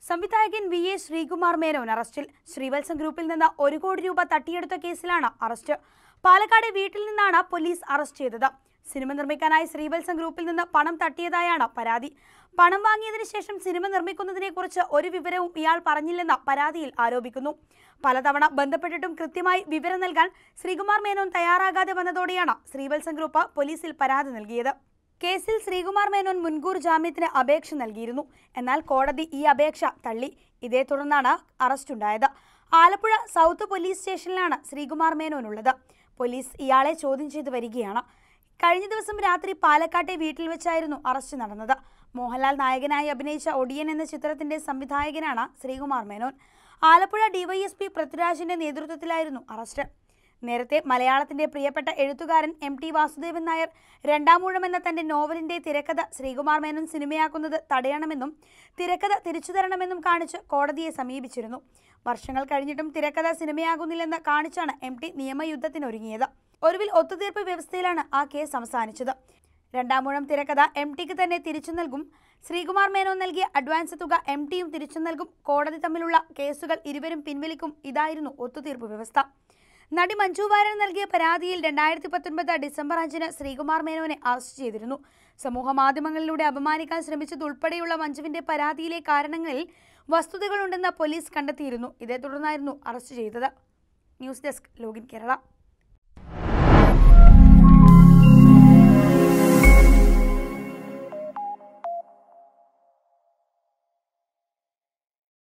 സംവിധായകൻ V A Sreekumar Menon അറസ്റ്റിൽ ശ്രീവത്സം ഗ്രൂപ്പിൽ നിന്ന് ഒരു കോടി രൂപ തട്ടിയെടുത്ത കേസിലാണ് അറസ്റ്റ് പാലക്കാട് വീട്ടിൽ നിന്നാണ് പോലീസ് അറസ്റ്റ് ചെയ്തത് സിനിമ നിർമ്മിക്കാനായി ശ്രീവത്സം ഗ്രൂപ്പിൽ നിന്ന് പണം തട്ടിയതായാണ് പരാതി പണം വാങ്ങിയതിനു ശേഷം സിനിമ നിർമ്മിക്കുന്നതിനെക്കുറിച്ച് ഒരു വിവരവും ഇയാൾ പറഞ്ഞില്ലെന്ന് പരാതിയിൽ ആരോപിക്കുന്നു പലതവണ ബന്ധപ്പെട്ടിട്ടും കൃത്യമായി വിവരം നൽകാൻ ശ്രീകുമാർ മേനോൻ തയ്യാറാകാതെ വന്നതോടെയാണ് ശ്രീവത്സം ഗ്രൂപ്പ് പോലീസിൽ പരാതി നൽകിയത് കേസിൽ ശ്രീകുമാർ മേനോൻ മുൻകൂർ ജാമ്യത്തിന് അപേക്ഷ നൽകിയിരുന്നു എന്നാൽ കോടതി ഈ അപേക്ഷ തള്ളി ഇതേ തുടർന്നാണ് അറസ്റ്റുണ്ടായത് ആലപ്പുഴ സൗത്ത് പോലീസ് സ്റ്റേഷനിലാണ് ശ്രീകുമാർ മേനോൻ ഉള്ളത് പോലീസ് ഇയാളെ ചോദ്യം ചെയ്തു വരികയാണ് കഴിഞ്ഞ ദിവസം രാത്രി പാലക്കാട്ടെ വീട്ടിൽ വെച്ചായിരുന്നു അറസ്റ്റ് നടന്നത് മോഹൻലാൽ നായകനായി അഭിനയിച്ച ഒടിയൻ എന്ന ചിത്രത്തിന്റെ സംവിധായകനാണ് ശ്രീകുമാർ മേനോൻ ആലപ്പുഴ ഡിവൈഎസ്പി പൃഥ്വിരാജിന്റെ നേതൃത്വത്തിലായിരുന്നു അറസ്റ്റ് നേരത്തെ മലയാളത്തിന്റെ പ്രിയപ്പെട്ട എഴുത്തുകാരൻ എം ടി വാസുദേവൻ നായർ രണ്ടാമൂഴം എന്ന തന്റെ നോവലിന്റെ തിരക്കഥ ശ്രീകുമാർ മേനോൻ സിനിമയാക്കുന്നത് തടയണമെന്നും തിരക്കഥ തിരിച്ചു തരണമെന്നും കാണിച്ച് കോടതിയെ സമീപിച്ചിരുന്നു വർഷങ്ങൾ കഴിഞ്ഞിട്ടും തിരക്കഥ സിനിമയാകുന്നില്ലെന്ന് കാണിച്ചാണ് എം ടി നിയമയുദ്ധത്തിനൊരുങ്ങിയത് ഒടുവിൽ ഒത്തുതീർപ്പ് വ്യവസ്ഥയിലാണ് ആ കേസ് അവസാനിച്ചത് രണ്ടാമൂഴം തിരക്കഥ എം ടിക്ക് തന്നെ തിരിച്ചു നൽകും ശ്രീകുമാർ മേനോൻ നൽകിയ അഡ്വാൻസ് തുക എം ടിയും തിരിച്ചു നൽകും കോടതി തമ്മിലുള്ള കേസുകൾ ഇരുവരും പിൻവലിക്കും ഇതായിരുന്നു ഒത്തുതീർപ്പ് വ്യവസ്ഥ നടി മഞ്ജു വാര്യർ നൽകിയ പരാതിയിൽ രണ്ടായിരത്തി പത്തൊൻപത് ഡിസംബർ അഞ്ചിന് ശ്രീകുമാർ മേനോനെ അറസ്റ്റ് ചെയ്തിരുന്നു സമൂഹ മാധ്യമങ്ങളിലൂടെ അപമാനിക്കാൻ ശ്രമിച്ചതുൾപ്പെടെയുള്ള മഞ്ജുവിന്റെ പരാതിയിലെ കാരണങ്ങളിൽ വസ്തുതകളുണ്ടെന്ന് പോലീസ് കണ്ടെത്തിയിരുന്നു ഇതേ തുടർന്നായിരുന്നു അറസ്റ്റ് ചെയ്തത് ന്യൂസ് ഡെസ്ക് ലോഗിൻ കേരള